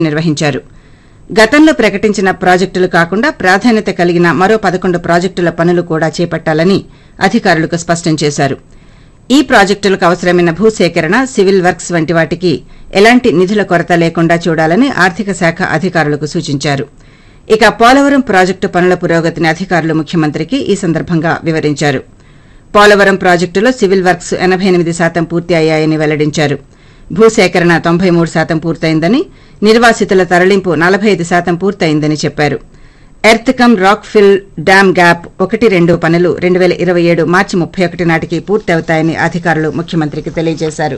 నిర్వహించారు గతంలో ప్రకటించిన ప్రాజెక్టులు కాకుండా ప్రాధాన్యత కలిగిన మరో పదకొండు ప్రాజెక్టుల పనులు కూడా చేపట్టాలని అధికారులకు స్పష్టం చేశారు ఈ ప్రాజెక్టులకు అవసరమైన భూసేకరణ సివిల్ వర్క్స్ వంటి వాటికి ఎలాంటి నిధుల కొరత లేకుండా చూడాలని ఆర్థిక శాఖ అధికారులకు సూచించారు ఇక పోలవరం ప్రాజెక్టు పనుల పురోగతిని అధికారులు ముఖ్యమంత్రికి ఈ సందర్భంగా వివరించారు పోలవరం ప్రాజెక్టులో సివిల్ వర్క్స్ ఎనబై ఎనిమిది శాతం పూర్తి అయ్యాయని వెల్లడించారు భూసేకరణ తొంభై మూడు శాతం పూర్తయిందని నిర్వాసితుల తరలింపు నలభై ఐదు శాతం పూర్తయిందని చెప్పారు earth cum rock fill dam gap ఒకటి రెండు పనులు రెండు వేల ఇరవై ఏడు మార్చి ముప్పై ఒకటి నాటికి పూర్తవుతాయని అధికారులు ముఖ్యమంత్రికి తెలియజేశారు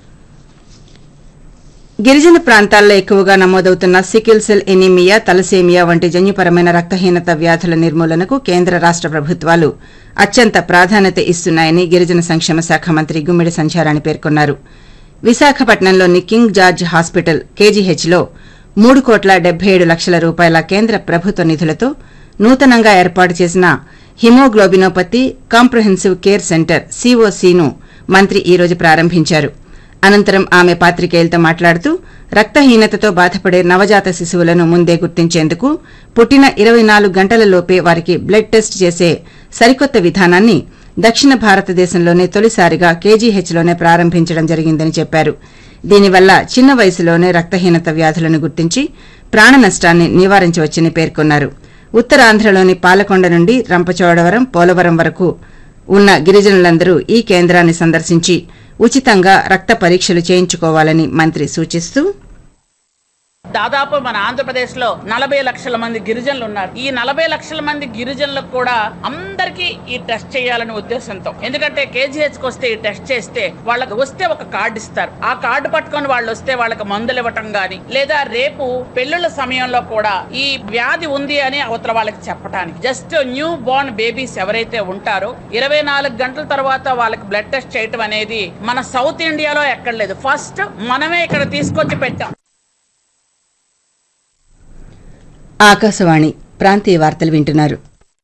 గిరిజన ప్రాంతాల్లో ఎక్కువగా నమోదవుతున్న సికిల్ సెల్ ఎనీమియా తలసేమియా వంటి జన్యుపరమైన రక్తహీనత వ్యాధుల నిర్మూలనకు కేంద్ర రాష్ట ప్రభుత్వాలు అత్యంత ప్రాధాన్యత ఇస్తున్నాయని గిరిజన సంక్షేమ శాఖ మంత్రి గుమ్మిడి సంధ్యారాణి పేర్కొన్నారు విశాఖపట్నంలోని కింగ్ జార్జ్ హాస్పిటల్ కేజీహెచ్లో మూడు కోట్ల డెబ్బై ఏడు లక్షల రూపాయల కేంద్ర ప్రభుత్వ నిధులతో నూతనంగా ఏర్పాటు చేసిన హిమోగ్లోబినోపతి కాంప్రహెన్సివ్ కేర్ సెంటర్ సీఓసీను మంత్రి ఈ రోజు ప్రారంభించారు అనంతరం ఆమె పాత్రికేయులతో మాట్లాడుతూ రక్తహీనతతో బాధపడే నవజాత శిశువులను ముందే గుర్తించేందుకు పుట్టిన ఇరవై నాలుగు గంటలలోపే వారికి బ్లడ్ టెస్ట్ చేసే సరికొత్త విధానాన్ని దక్షిణ భారతదేశంలోనే తొలిసారిగా కేజీహెచ్లోనే ప్రారంభించడం జరిగిందని చెప్పారు దీనివల్ల చిన్న వయసులోనే రక్తహీనత వ్యాధులను గుర్తించి ప్రాణ నష్టాన్ని నివారించవచ్చని పేర్కొన్నారు ఉత్తరాంధ్రలోని పాలకొండ నుండి రంపచోడవరం పోలవరం వరకు ఉన్న గిరిజనులందరూ ఈ కేంద్రాన్ని సందర్శించి ఉచితంగా రక్త పరీక్షలు చేయించుకోవాలని మంత్రి సూచిస్తూ దాదాపు మన ఆంధ్రప్రదేశ్ లో నలభై లక్షల మంది గిరిజనులు ఉన్నారు ఈ నలభై లక్షల మంది గిరిజనులకు కూడా అందరికీ ఈ టెస్ట్ చేయాలనే ఉద్దేశంతో ఎందుకంటే కేజీహెచ్ కి వస్తే ఈ టెస్ట్ చేస్తే వాళ్ళకి వస్తే ఒక కార్డు ఇస్తారు ఆ కార్డు పట్టుకొని వాళ్ళు వస్తే వాళ్ళకి మందులు ఇవ్వటం గాని లేదా రేపు పెళ్లిళ్ళ సమయంలో కూడా ఈ వ్యాధి ఉంది అని అవతల వాళ్ళకి చెప్పడానికి జస్ట్ న్యూ బోర్న్ బేబీస్ ఎవరైతే ఉంటారో ఇరవై నాలుగు గంటల తర్వాత వాళ్ళకి బ్లడ్ టెస్ట్ చేయటం అనేది మన సౌత్ ఇండియాలో ఎక్కడ లేదు ఫస్ట్ మనమే ఇక్కడ తీసుకొచ్చి పెట్టాం ఆకాశవాణి ప్రాంతీయ వార్తలు వింటున్నారు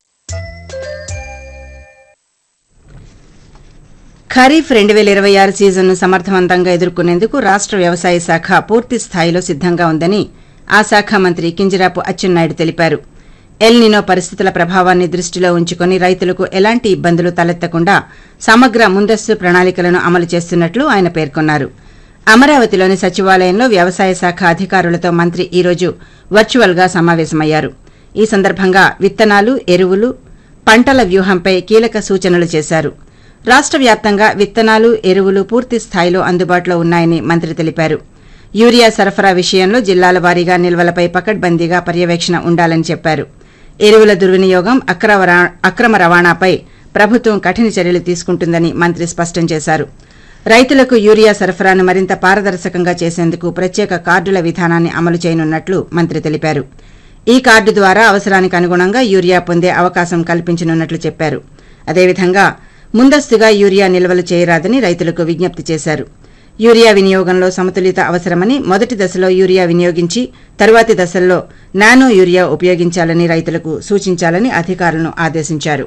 ఖరీఫ్ రెండు వేల ఇరవై ఆరు సీజన్ను సమర్థవంతంగా ఎదుర్కొనేందుకు రాష్ట వ్యవసాయ శాఖ పూర్తి స్థాయిలో సిద్దంగా ఉందని ఆ శాఖ మంత్రి కింజరాపు అచ్చెన్నాయుడు తెలిపారు ఎల్ నినో పరిస్థితుల ప్రభావాన్ని దృష్టిలో ఉంచుకుని రైతులకు ఎలాంటి ఇబ్బందులు తలెత్తకుండా సమగ్ర ముందస్తు ప్రణాళికలను అమలు చేస్తున్నట్లు ఆయన పేర్కొన్నారు అమరావతిలోని సచివాలయంలో వ్యవసాయ శాఖ అధికారులతో మంత్రి ఈ రోజు వర్చువల్ గా సమావేశమయ్యారు ఈ సందర్భంగా విత్తనాలు ఎరువులు పంటల వ్యూహంపై కీలక సూచనలు చేశారు రాష్ట వ్యాప్తంగా విత్తనాలు ఎరువులు పూర్తి స్థాయిలో అందుబాటులో ఉన్నాయని మంత్రి తెలిపారు యూరియా సరఫరా విషయంలో జిల్లాల వారీగా నిల్వలపై పకడ్బందీగా పర్యవేక్షణ ఉండాలని చెప్పారు ఎరువుల దుర్వినియోగం అక్రమ రా- అక్రమ రవాణాపై ప్రభుత్వం కఠిన చర్యలు తీసుకుంటుందని మంత్రి స్పష్టం చేశారు రైతులకు యూరియా సరఫరాను మరింత పారదర్శకంగా చేసేందుకు ప్రత్యేక కార్డుల విధానాన్ని అమలు చేయనున్నట్లు మంత్రి తెలిపారు ఈ కార్డు ద్వారా అవసరానికి అనుగుణంగా యూరియా పొందే అవకాశం కల్పించనున్నట్లు చెప్పారు అదేవిధంగా ముందస్తుగా యూరియా నిల్వలు చేయరాదని రైతులకు విజ్ఞప్తి చేశారు యూరియా వినియోగంలో సమతులిత అవసరమని మొదటి దశలో యూరియా వినియోగించి తరువాతి దశల్లో నానో యూరియా ఉపయోగించాలని రైతులకు సూచించాలని అధికారులను ఆదేశించారు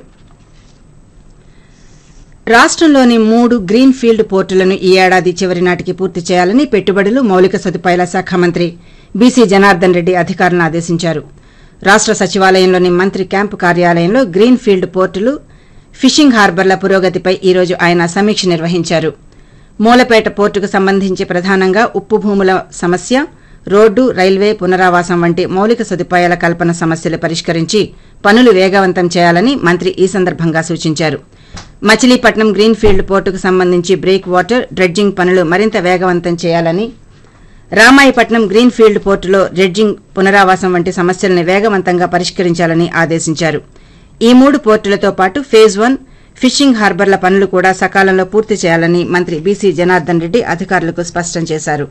రాష్ట్రంలోని మూడు గ్రీన్ ఫీల్డ్ పోర్టులను ఈ ఏడాది చివరి నాటికి పూర్తి చేయాలని పెట్టుబడులు మౌలిక సదుపాయాల శాఖ మంత్రి బీసీ జనార్దన్ రెడ్డి అధికారులను ఆదేశించారు రాష్ట్ర సచివాలయంలోని మంత్రి క్యాంపు కార్యాలయంలో గ్రీన్ ఫీల్డ్ పోర్టులు ఫిషింగ్ హార్బర్ల పురోగతిపై ఈ రోజు ఆయన సమీక్ష నిర్వహించారు మూలపేట పోర్టుకు సంబంధించి ప్రధానంగా ఉప్పు భూముల సమస్య రోడ్డు రైల్వే పునరావాసం వంటి మౌలిక సదుపాయాల కల్పన సమస్యలు పరిష్కరించి పనులు వేగవంతం చేయాలని మంత్రి ఈ సందర్భంగా సూచించారు మచిలీపట్నం గ్రీన్ ఫీల్డ్ పోర్టుకు సంబంధించి బ్రేక్ వాటర్ డ్రెడ్జింగ్ పనులు మరింత వేగవంతం చేయాలని రామాయపట్నం గ్రీన్ ఫీల్డ్ పోర్టులో డ్రెడ్జింగ్ పునరావాసం వంటి సమస్యలను వేగవంతంగా పరిష్కరించాలని ఆదేశించారు ఈ మూడు పోర్టులతో పాటు ఫేజ్ వన్ ఫిషింగ్ హార్బర్ల పనులు కూడా సకాలంలో పూర్తి చేయాలని మంత్రి బీసీ జనార్దన్ రెడ్డి అధికారులకు స్పష్టం చేశారు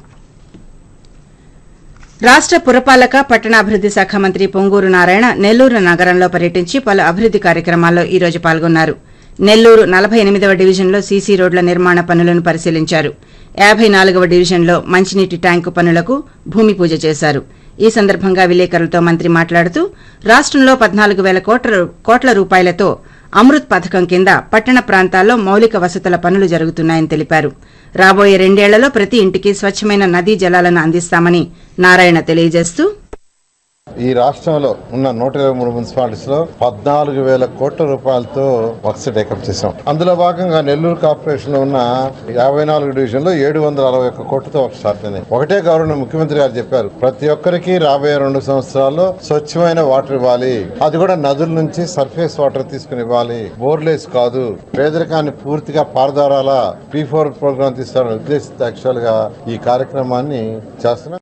రాష్ట పురపాలక పట్టణాభివృద్ది శాఖ మంత్రి పొంగూరు నారాయణ నెల్లూరు నగరంలో పర్యటించి పలు అభివృద్ది కార్యక్రమాల్లో ఈ రోజు పాల్గొన్నారు నెల్లూరు నలభై ఎనిమిదవ డివిజన్లో సీసీ రోడ్ల నిర్మాణ పనులను పరిశీలించారు యాభై నాలుగవ డివిజన్లో మంచినీటి ట్యాంకు పనులకు భూమి పూజ చేశారు ఈ సందర్భంగా విలేకరులతో మంత్రి మాట్లాడుతూ రాష్టంలో పద్నాలుగు వేల కోట్ల కోట్ల రూపాయలతో అమృత్ పథకం కింద పట్టణ ప్రాంతాల్లో మౌలిక వసతుల పనులు జరుగుతున్నాయని తెలిపారు రాబోయే రెండేళ్లలో ప్రతి ఇంటికి స్వచ్ఛమైన నదీ జలాలను అందిస్తామని నారాయణ తెలియజేస్తూ ఈ రాష్ట్రంలో ఉన్న నూట ఇరవై మూడు మున్సిపాలిటీస్ లో పద్నాలుగు వేల కోట్ల రూపాయలతో వర్క్స్ టేకప్ చేశాం అందులో భాగంగా నెల్లూరు కార్పొరేషన్ లో ఉన్న యాభై నాలుగు డివిజన్ లో ఏడు వందల అరవై ఒక్క కోట్లతో వర్క్ స్టార్ట్ అయినాయి ఒకటే గవర్నర్ ముఖ్యమంత్రి గారు చెప్పారు ప్రతి ఒక్కరికి రాబోయే రెండు సంవత్సరాల్లో స్వచ్ఛమైన వాటర్ ఇవ్వాలి అది కూడా నదుల నుంచి సర్ఫేస్ వాటర్ తీసుకుని ఇవ్వాలి బోర్లేస్ కాదు పేదరికాన్ని పూర్తిగా పారదారాల పీ ఫోర్ ప్రోగ్రామ్ తీసుకోవాలని ఉద్దేశిత యాక్చువల్ గా ఈ కార్యక్రమాన్ని చేస్తున్నాం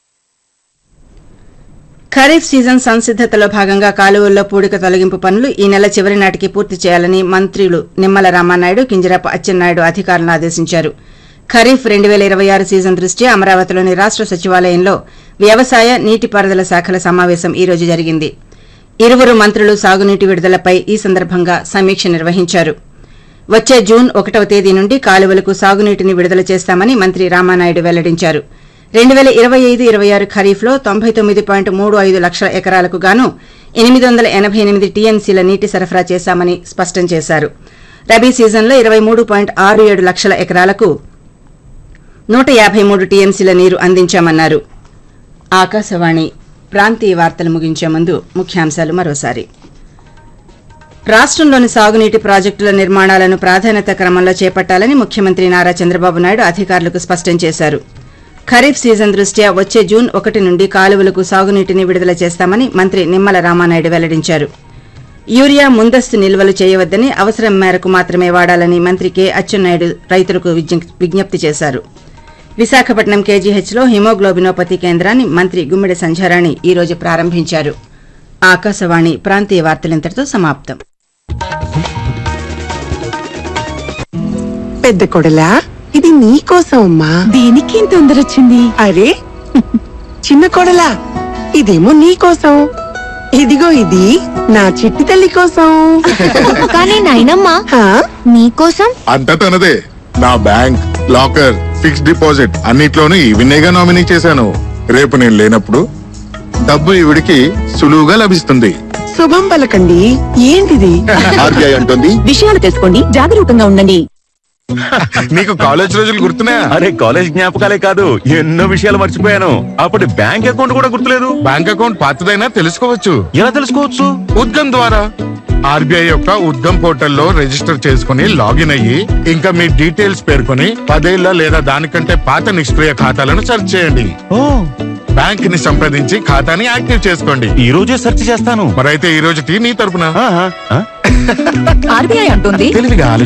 ఖరీఫ్ సీజన్ సంసిద్దతలో భాగంగా కాలువల్లో పూడిక తొలగింపు పనులు ఈ నెల చివరి నాటికి పూర్తి చేయాలని మంత్రులు నిమ్మల రామానాయుడు కింజరాపు అచ్చెన్నాయుడు అధికారులను ఆదేశించారు ఖరీఫ్ రెండు వేల ఇరవై ఆరు సీజన్ దృష్ట్యా అమరావతిలోని రాష్ట సచివాలయంలో వ్యవసాయ నీటిపారుదల శాఖల సమావేశం ఈ రోజు జరిగింది ఇరువురు మంత్రులు సాగునీటి విడుదలపై ఈ సందర్భంగా సమీక్ష నిర్వహించారు వచ్చే జూన్ ఒకటవ తేదీ నుండి కాలువలకు సాగునీటిని విడుదల చేస్తామని మంత్రి రామానాయుడు వెల్లడించారు రెండు వేల ఇరవై ఐదు ఇరవై ఆరు ఖరీఫ్లో తొంభై తొమ్మిది పాయింట్ మూడు ఐదు లక్షల ఎకరాలకు గాను ఎనిమిది వందల ఎనభై ఎనిమిది టీఎంసీల నీటి సరఫరా చేశామని స్పష్టం చేశారు రబీ సీజన్లో ఇరవై మూడు పాయింట్ ఆరు ఏడు లక్షల ఎకరాలకు నూట యాభై మూడు టీఎంసీల నీరు అందించామన్నారు ఆకాశవాణి ప్రాంతీయ వార్తలు ముగించే ముందు ముఖ్యాంశాలు మరోసారి రాష్ట్రంలోని సాగునీటి ప్రాజెక్టుల నిర్మాణాలను ప్రాధాన్యత క్రమంలో చేపట్టాలని ముఖ్యమంత్రి నారా చంద్రబాబు నాయుడు అధికారులకు స్పష్టం చేశారు ఖరీఫ్ సీజన్ దృష్ట్యా వచ్చే జూన్ ఒకటి నుండి కాలువలకు సాగునీటిని విడుదల చేస్తామని మంత్రి నిమ్మల రామానాయుడు వెల్లడించారు యూరియా ముందస్తు నిల్వలు చేయవద్దని అవసరం మేరకు మాత్రమే వాడాలని మంత్రి కె అచ్చెన్నాయుడు రైతులకు విజ్ఞ- విజ్ఞప్తి చేశారు విశాఖపట్నం కేజీహెచ్లో హిమోగ్లోబినోపతి కేంద్రాన్ని మంత్రి గుమ్మిడి సంధ్యారాణి ఈ రోజు ప్రారంభించారు ఆకాశవాణి ప్రాంతీయ వార్తలింతటితో సమాప్తం పెద్ద కొడలా ఇది నీకోసం అమ్మా దీనికి ఇంత తొందర వచ్చింది అరే చిన్న కొడలా ఇదేమో నీకోసం ఇదిగో ఇది నా చిట్టి తల్లి కోసం కానీ నాయనమ్మా హా? నీకోసం అంతా తనదే నా బ్యాంక్ లాకర్ ఫిక్స్డ్ డిపాజిట్ అన్నిట్లోనూ ఈవినేగా నామినీ చేశాను రేపు నేను లేనప్పుడు డబ్బు ఈవిడికి సులువుగా లభిస్తుంది శుభం పలకండి ఏంటిది ఆర్బీఐ అంటుంది విషయాలు తెలుసుకోండి జాగరూకంగా ఉండండి నీకు కాలేజ్ రోజులు గుర్తున్నాయా అరే కాలేజ్ జ్ఞాపకాలే కాదు ఎన్నో విషయాలు మర్చిపోయాను అప్పటి బ్యాంక్ అకౌంట్ కూడా గుర్తులేదు బ్యాంక్ అకౌంట్ పాతదైనా తెలుసుకోవచ్చు ఎలా తెలుసుకోవచ్చు ఉద్గమ్ ద్వారా ఆర్బీఐ యొక్క ఉద్గమ్ పోర్టల్లో రిజిస్టర్ చేసుకుని లాగిన్ అయ్యి ఇంకా మీ డీటెయిల్స్ పేర్కొని పదేళ్ల లేదా దానికంటే పాత నిష్క్రియ ఖాతాలను సెర్చ్ చేయండి ఓ బ్యాంక్ ని సంప్రదించి ఖాతాని యాక్టివ్ చేసుకోండి ఈ రోజే సెర్చ్ చేస్తాను మరైతే ఈ రోజుకి నీ తరపున ఆహా, ఆ? ఆర్బీఐ అంటుంది తెలివిగా ఆలోచించు.